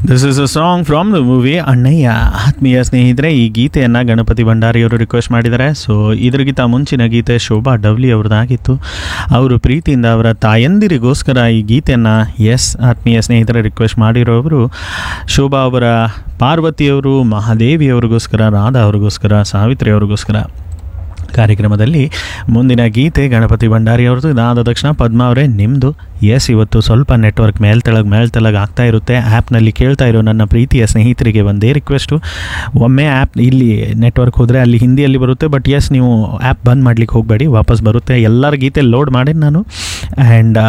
this is a song from the movie Annayya ಆತ್ಮೀಯ ಸ್ನೇಹಿತರೆ ಈ ಗೀತೆಯನ್ನು ಗಣಪತಿ ಭಂಡಾರಿಯವರು ರಿಕ್ವೆಸ್ಟ್ ಮಾಡಿದ್ದಾರೆ ಸೊ ಇದರಿಗಿಂತ ಮುಂಚಿನ ಗೀತೆ ಶೋಭಾ ಡವ್ಲಿ ಅವ್ರದ್ದಾಗಿತ್ತು ಅವರು ಪ್ರೀತಿಯಿಂದ ಅವರ ತಾಯಂದಿರಿಗೋಸ್ಕರ ಈ ಗೀತೆಯನ್ನು ಎಸ್ ಆತ್ಮೀಯ ಸ್ನೇಹಿತರ ರಿಕ್ವೆಸ್ಟ್ ಮಾಡಿರೋರು ಶೋಭಾ ಅವರ ಪಾರ್ವತಿಯವರು ಮಹಾದೇವಿಯವರಿಗೋಸ್ಕರ ರಾಧಾ ಅವ್ರಿಗೋಸ್ಕರ ಸಾವಿತ್ರಿ ಅವ್ರಿಗೋಸ್ಕರ ಕಾರ್ಯಕ್ರಮದಲ್ಲಿ ಮುಂದಿನ ಗೀತೆ ಗಣಪತಿ ಭಂಡಾರಿ ಅವ್ರದ್ದು ಇದಾದ ತಕ್ಷಣ ಪದ್ಮ ಅವರೇ ನಿಮ್ಮದು ಎಸ್ ಇವತ್ತು ಸ್ವಲ್ಪ ನೆಟ್ವರ್ಕ್ ಮೇಲ್ತೆಳಗೆ ಮೇಲ್ತೆಳಗೆ ಆಗ್ತಾ ಇರುತ್ತೆ ಆ್ಯಪ್ನಲ್ಲಿ ಕೇಳ್ತಾ ಇರೋ ನನ್ನ ಪ್ರೀತಿಯ ಸ್ನೇಹಿತರಿಗೆ ಒಂದೇ ರಿಕ್ವೆಸ್ಟು ಒಮ್ಮೆ ಆ್ಯಪ್ ಇಲ್ಲಿ ನೆಟ್ವರ್ಕ್ ಹೋದರೆ ಅಲ್ಲಿ ಹಿಂದಿಯಲ್ಲಿ ಬರುತ್ತೆ ಬಟ್ ಎಸ್ ನೀವು ಆ್ಯಪ್ ಬಂದ್ ಮಾಡ್ಲಿಕ್ಕೆ ಹೋಗಬೇಡಿ ವಾಪಸ್ ಬರುತ್ತೆ ಎಲ್ಲರ ಗೀತೆ ಲೋಡ್ ಮಾಡಿ ನಾನು ಆ್ಯಂಡ್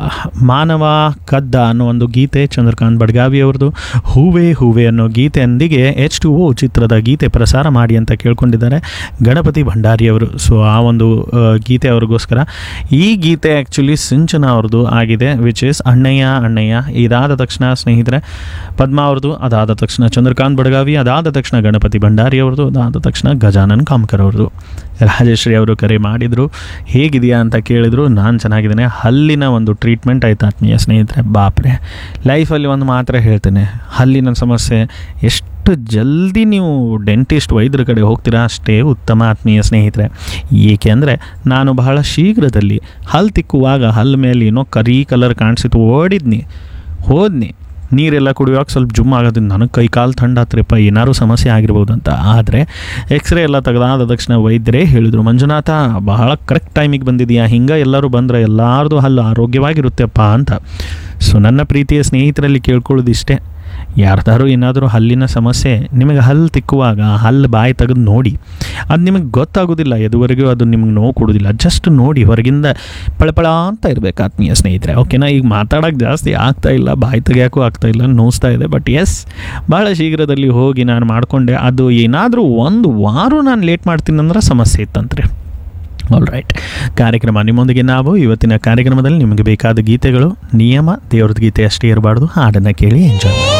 ಮಾನವ ಕದ್ದ ಅನ್ನೋ ಒಂದು ಗೀತೆ ಚಂದ್ರಕಾಂತ್ ಬಡ್ಗಾವಿ ಅವ್ರದ್ದು ಹೂವೇ ಹೂವೇ ಅನ್ನೋ ಗೀತೆಯೊಂದಿಗೆ ಎಚ್ ಟು ಓ ಚಿತ್ರದ ಗೀತೆ ಪ್ರಸಾರ ಮಾಡಿ ಅಂತ ಕೇಳ್ಕೊಂಡಿದ್ದಾರೆ ಗಣಪತಿ ಭಂಡಾರಿ ಅವರು ಸೊ ಆ ಒಂದು ಆ, ಗೀತೆ ಅವ್ರಿಗೋಸ್ಕರ ಈ ಗೀತೆ ಆ್ಯಕ್ಚುಲಿ ಸಿಂಚನ ಅವ್ರದ್ದು ಆಗಿದೆ ವಿಚ್ ಇಸ್ ಅಣ್ಣಯ್ಯ ಅಣ್ಣಯ್ಯ ಇದಾದ ತಕ್ಷಣ ಸ್ನೇಹಿತರೆ ಪದ್ಮ ಅವ್ರದ್ದು ಅದಾದ ತಕ್ಷಣ ಚಂದ್ರಕಾಂತ್ ಬಡಗಾವಿ ಅದಾದ ತಕ್ಷಣ ಗಣಪತಿ ಭಂಡಾರಿ ಅವ್ರದ್ದು ಅದಾದ ತಕ್ಷಣ ಗಜಾನನ್ ಕಾಮ್ಕರ್ ಅವ್ರದ್ದು ರಾಜಶ್ರೀ ಅವರು ಕರೆ ಮಾಡಿದರು ಹೇಗಿದೆಯಾ ಅಂತ ಕೇಳಿದರು ನಾನು ಚೆನ್ನಾಗಿದ್ದೇನೆ ಹಲ್ಲಿನ ಒಂದು ಟ್ರೀಟ್ಮೆಂಟ್ ಆಯ್ತು ಆತ್ಮೀಯ ಸ್ನೇಹಿತರೆ ಬಾಪ್ರೆ ಲೈಫಲ್ಲಿ ಒಂದು ಮಾತ್ರ ಹೇಳ್ತೇನೆ ಹಲ್ಲಿನ ಸಮಸ್ಯೆ ಎಷ್ಟು ಜಲ್ದಿ ನೀವು ಡೆಂಟಿಸ್ಟ್ ವೈದ್ಯರ ಕಡೆ ಹೋಗ್ತೀರಾ ಅಷ್ಟೇ ಉತ್ತಮ ಆತ್ಮೀಯ ಸ್ನೇಹಿತರೆ ಏಕೆಂದರೆ ನಾನು ಬಹಳ ಶೀಘ್ರದಲ್ಲಿ ಹಲ್ಲು ತಿಕ್ಕುವಾಗ ಹಲ್ಲು ಮೇಲೆ ಏನೋ ಕರಿ ಕಲರ್ ಕಾಣಿಸಿತ್ತು ಓಡಿದ್ನಿ ಹೋದ್ನಿ ನೀರೆಲ್ಲ ಕುಡಿಯುವಾಗ ಸ್ವಲ್ಪ ಜುಮ್ ಆಗೋದ್ರಿಂದ ನನಗೆ ಕೈ ಕಾಲು ಥಂಡ ಆತ್ರಿಪ್ಪ ಏನಾದ್ರು ಸಮಸ್ಯೆ ಆಗಿರ್ಬೋದು ಅಂತ ಆದರೆ ಎಕ್ಸ್ರೇ ಎಲ್ಲ ತೆಗೆದಾದ ತಕ್ಷಣ ವೈದ್ಯರೇ ಹೇಳಿದರು ಮಂಜುನಾಥ ಬಹಳ ಕರೆಕ್ಟ್ ಟೈಮಿಗೆ ಬಂದಿದೆಯಾ ಹಿಂಗೆ ಎಲ್ಲರೂ ಬಂದರೆ ಎಲ್ಲರದು ಹಲ್ಲು ಆರೋಗ್ಯವಾಗಿರುತ್ತೆಪ್ಪ ಅಂತ ಸೊ ನನ್ನ ಪ್ರೀತಿಯ ಸ್ನೇಹಿತರಲ್ಲಿ ಕೇಳ್ಕೊಳ್ಳೋದು ಇಷ್ಟೇ ಯಾರ್ದಾರು ಏನಾದರೂ ಹಲ್ಲಿನ ಸಮಸ್ಯೆ ನಿಮಗೆ ಹಲ್ಲು ತಿಕ್ಕುವಾಗ ಹಲ್ಲು ಬಾಯಿ ತೆಗೆದು ನೋಡಿ ಅದು ನಿಮಗೆ ಗೊತ್ತಾಗೋದಿಲ್ಲ ಎದುವರೆಗೂ ಅದು ನಿಮಗೆ ನೋವು ಕೊಡೋದಿಲ್ಲ ಜಸ್ಟ್ ನೋಡಿ ಹೊರಗಿಂದ ಪಳಪಳ ಅಂತ ಇರಬೇಕು ಆತ್ಮೀಯ ಸ್ನೇಹಿತರೆ ಓಕೆನಾ ಈಗ ಮಾತಾಡೋಕ್ಕೆ ಜಾಸ್ತಿ ಆಗ್ತಾ ಇಲ್ಲ ಬಾಯಿ ತೆಗಿಯೋಕ್ಕೂ ಆಗ್ತಾ ಇಲ್ಲ ನೋಸ್ತಾ ಇದೆ ಬಟ್ ಎಸ್ ಭಾಳ ಶೀಘ್ರದಲ್ಲಿ ಹೋಗಿ ನಾನು ಮಾಡಿಕೊಂಡೆ ಅದು ಏನಾದರೂ ಒಂದು ವಾರ ನಾನು ಲೇಟ್ ಮಾಡ್ತೀನಿ ಅಂದ್ರೆ ಸಮಸ್ಯೆ ಇತ್ತಂತ್ರಿ ಆಲ್ ರೈಟ್ ಕಾರ್ಯಕ್ರಮ ನಿಮ್ಮೊಂದಿಗೆ ನಾವು ಇವತ್ತಿನ ಕಾರ್ಯಕ್ರಮದಲ್ಲಿ ನಿಮಗೆ ಬೇಕಾದ ಗೀತೆಗಳು ನಿಯಮ ದೇವ್ರದ್ದು ಗೀತೆ ಅಷ್ಟೇ ಇರಬಾರ್ದು ಹಾಡನ್ನು ಕೇಳಿ ಎಂಜಾಯ್ ಮಾಡಿ